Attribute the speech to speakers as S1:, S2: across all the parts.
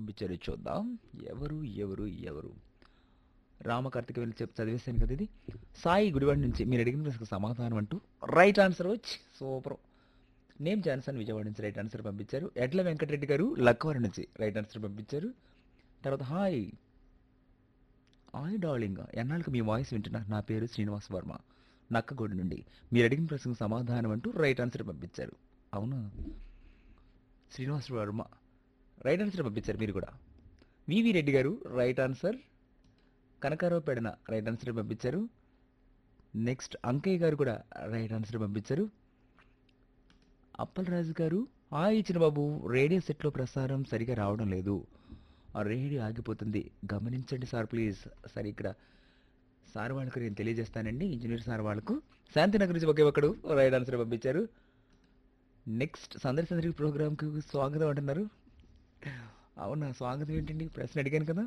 S1: పంపించారు చూద్దాం ఎవరు ఎవరు ఎవరు రామకార్తిక వెళ్ళి చెప్పి చదివేశాను కదా ఇది సాయి గుడివాడ నుంచి మీరు అడిగిన ప్రశ్నకు సమాధానం అంటూ రైట్ ఆన్సర్ వచ్చి సూపర్ నేమ్ జాన్సన్ విజయవాడ నుంచి రైట్ ఆన్సర్ పంపించారు ఎడ్ల వెంకటరెడ్డి గారు లక్కవరం నుంచి రైట్ ఆన్సర్ పంపించారు తర్వాత హాయ్ హాయ్ డార్లింగ్ ఎన్నాళ్ళకి మీ వాయిస్ వింటున్నా నా పేరు శ్రీనివాస్ వర్మ నక్కగూడి నుండి మీరు అడిగిన ప్రశ్నకు సమాధానం అంటూ రైట్ ఆన్సర్ పంపించారు అవునా శ్రీనివాస్ వర్మ రైట్ ఆన్సర్ పంపించారు మీరు కూడా వివి రెడ్డి గారు right answer Kanakarao Pedana right answer పంపించారు నెక్స్ట్ అంకయ్య గారు కూడా రైట్ ఆన్సర్ పంపించారు అప్పలరాజు గారు ఆ ఇచ్చిన బాబు రేడియో సెట్లో ప్రసారం సరిగా రావడం లేదు ఆ రేడియో ఆగిపోతుంది గమనించండి సార్ ప్లీజ్ సరే ఇక్కడ సార్ వాళ్ళకు నేను తెలియజేస్తానండి ఇంజనీర్ సార్ వాళ్ళకు శాంతినగర్ నుంచి ఒకే ఒక్కడు రైట్ ఆన్సర్ పంపించారు నెక్స్ట్ సందడి సందడి ప్రోగ్రామ్కి స్వాగతం అంటున్నారు అవునా స్వాగతం ఏంటండి ప్రశ్న అడిగాను కదా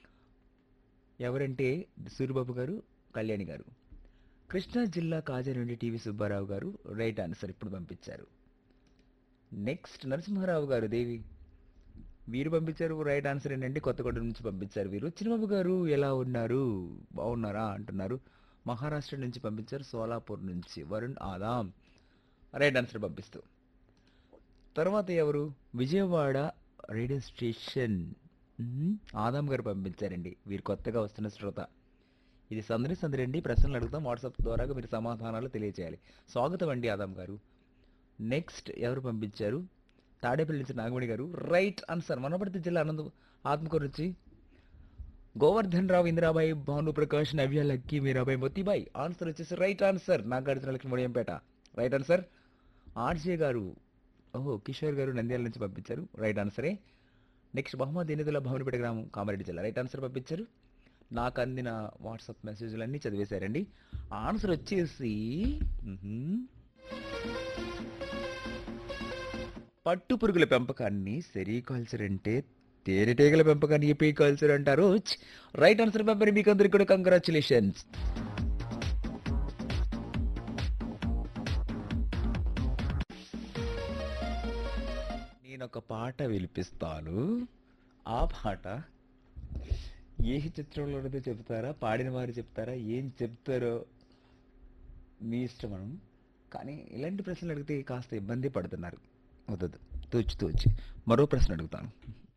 S1: ఎవరంటే సూరిబాబు గారు కళ్యాణి గారు కృష్ణా జిల్లా కాజా నుండి టీవీ సుబ్బారావు గారు రైట్ ఆన్సర్ ఇప్పుడు పంపించారు నెక్స్ట్ నరసింహారావు గారు దేవి వీరు పంపించారు రైట్ ఆన్సర్ ఏంటంటే కొత్తగూడ నుంచి పంపించారు వీరు చిన్నబాబు గారు ఎలా ఉన్నారు బాగున్నారా అంటున్నారు మహారాష్ట్ర నుంచి పంపించారు సోలాపూర్ నుంచి వరుణ్ ఆదాం రైట్ ఆన్సర్ పంపిస్తూ తర్వాత ఎవరు విజయవాడ రేడియో స్టేషన్ మ్మ్. ఆదాం గారు పంపించారండి వీరు కొత్తగా వస్తున్న శ్రోత ఇది సందడి సందడి అండి ప్రశ్నలు అడుగుతాం వాట్సాప్ ద్వారా మీరు సమాధానాలు తెలియజేయాలి స్వాగతం అండి ఆదాం గారు నెక్స్ట్ ఎవరు పంపించారు తాడేపల్లి నుంచి నాగమణి గారు రైట్ ఆన్సర్ మనపర్తి జిల్లా ఆనంద ఆత్మకూరు నుంచి గోవర్ధన్ రావు ఇందిరాబాయి భానుప్రకాష్ నవ్య లక్కీ మీరాబాయి మొత్తిబాయి ఆన్సర్ వచ్చేసి right answer Nagarjuna Lakshmi Mudiyampeta right answer RJ గారు ఓహో కిషోర్ గారు నంద్యాల నుంచి పంపించారు రైట్ ఆన్సరే నెక్స్ట్ మహమ్మద్ ఎనిదుల భవనపేట గ్రామం కామారెడ్డి జిల్లా రైట్ ఆన్సర్ పంపించారు నాకు అందిన వాట్సాప్ మెసేజ్లన్నీ చదివేశారండి ఆన్సర్ వచ్చేసి మ్హూ. పట్టు పురుగుల పెంపకాన్ని సెరికల్చర్ అంటే తేనెటీగల పెంపకాన్ని ఎపికల్చర్ అంటారు రైట్ ఆన్సర్ పంపని మీకు అందరికి కూడా కంగ్రాచులేషన్స్ నేను ఒక పాట వినిపిస్తాను ఆ పాట ఏ చిత్రంలో ఉన్నదో చెప్తారా పాడిన వారు చెప్తారా ఏం చెప్తారో మీ ఇష్టం మనం కానీ ఇలాంటి ప్రశ్నలు అడిగితే కాస్త ఇబ్బంది పడుతున్నారు వద్దదు తోచి తోచి మరో ప్రశ్న అడుగుతాను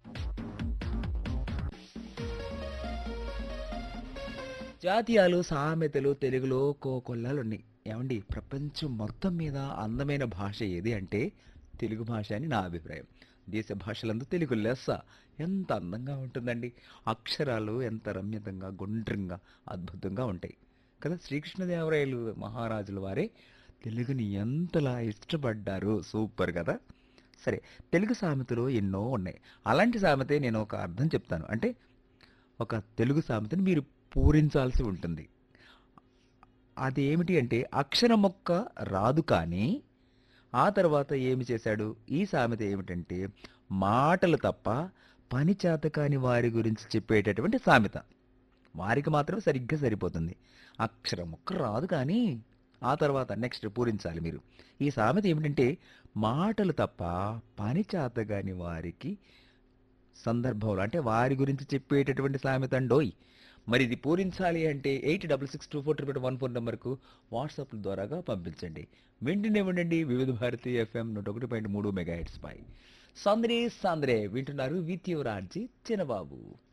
S1: జాతీయాలు సామెతలు తెలుగులో కోకొల్లాలు ఉన్నాయి ఏమండి ప్రపంచం మొత్తం మీద అందమైన భాష ఏది అంటే తెలుగు భాష అని నా అభిప్రాయం దేశ భాషలందు తెలుగు లెస్స ఎంత అందంగా ఉంటుందండి అక్షరాలు ఎంత రమ్యతంగా గుండ్రంగా అద్భుతంగా ఉంటాయి కదా శ్రీకృష్ణదేవరాయలు మహారాజుల వారే తెలుగుని ఎంతలా ఇష్టపడ్డారు సూపర్ కదా సరే తెలుగు సామెతలు ఎన్నో ఉన్నాయి అలాంటి సామెతే నేను ఒక అర్థం చెప్తాను అంటే ఒక తెలుగు సామెతని మీరు పూరించాల్సి ఉంటుంది అది ఏమిటి అంటే అక్షరం మొక్క రాదు కానీ ఆ తర్వాత ఏమి చేశాడు ఈ సామెత ఏమిటంటే మాటలు తప్ప పని చేత కాని వారి గురించి చెప్పేటటువంటి సామెత వారికి మాత్రం సరిగ్గా సరిపోతుంది అక్షరం మొక్క రాదు కానీ ఆ తర్వాత నెక్స్ట్ పూరించాలి మీరు ఈ సామెత ఏమిటంటే మాటలు తప్ప పని చేత కాని వారికి సందర్భంలో అంటే వారి గురించి చెప్పేటటువంటి సామెత అండోయ్ మరి ఇది పూరించాలి అంటే eight double six two four triple one four నెంబర్కు వాట్సాప్ ద్వారాగా పంపించండి వింటూనే ఉండండి వివిధ భారతి ఎఫ్ఎం నూట ఒకటి పాయింట్ మూడు మెగా హెడ్స్ పై సందరే సందరే వింటున్నారు విత్ యువరాజీ చిన్నబాబు